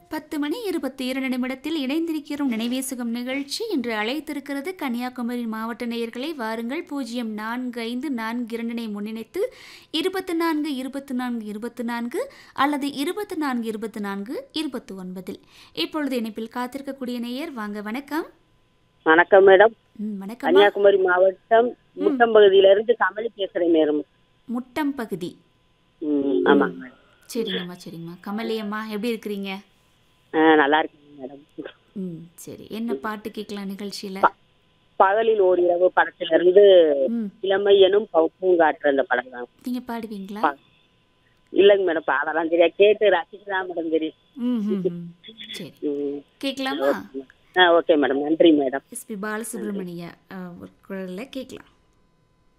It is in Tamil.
பத்து மணி இருபத்தி இரண்டு நிமிடத்தில் இணைந்திருக்கிறோம் நினைவேசுகம் நிகழ்ச்சி இன்று அழைத்திருக்கிறது கன்னியாகுமரி மாவட்ட நேயர்களை வாருங்கள் பூஜ்ஜியம் நான்கு ஐந்து நான்கு இரண்டினை முன்னிணைத்து இருபத்தி நான்கு இருபத்தி நான்கு இருபத்தி நான்கு அல்லது இருபத்தி நான்கு இருபத்தி நான்கு இருபத்தி ஒன்பதில் இப்பொழுது இணைப்பில் காத்திருக்கக்கூடிய நேயர் வாங்க வணக்கம் வணக்கம் மேடம் ம், வணக்கம் கன்னியாகுமரி மாவட்டம் முட்டம் பகுதியில இருந்து கமலி பேசுறேன் மேடம் முட்டம் பகுதி ம், ஆமாங்க மேடம் சரிங்கம்மா சரிங்கம்மா கமலி அம்மா எப்படி இருக்கிறீங்க ஆ, நல்லா இருக்கேன் மேடம் ம் சரி என்ன பாட்டு கேட்கலாம் நிகழ்ச்சியில் பகலில் ஓரிரவு படத்துல இருந்து ம் இளமை எனும் பூங்காற்று அந்த படம் தான் நீங்கள் பாடுவீங்களா இல்லைங்க மேடம் பாடலாம் தெரியா கேட்டு ரசிக்கலாம் மேடம் தெரியும் ம் ம், ம். சரி ம். கேட்கலாமா ஆ ஓகே மேடம் நன்றி மேடம் எஸ்பி பாலசுப்ரமணிய குரலில் கேட்கலாம்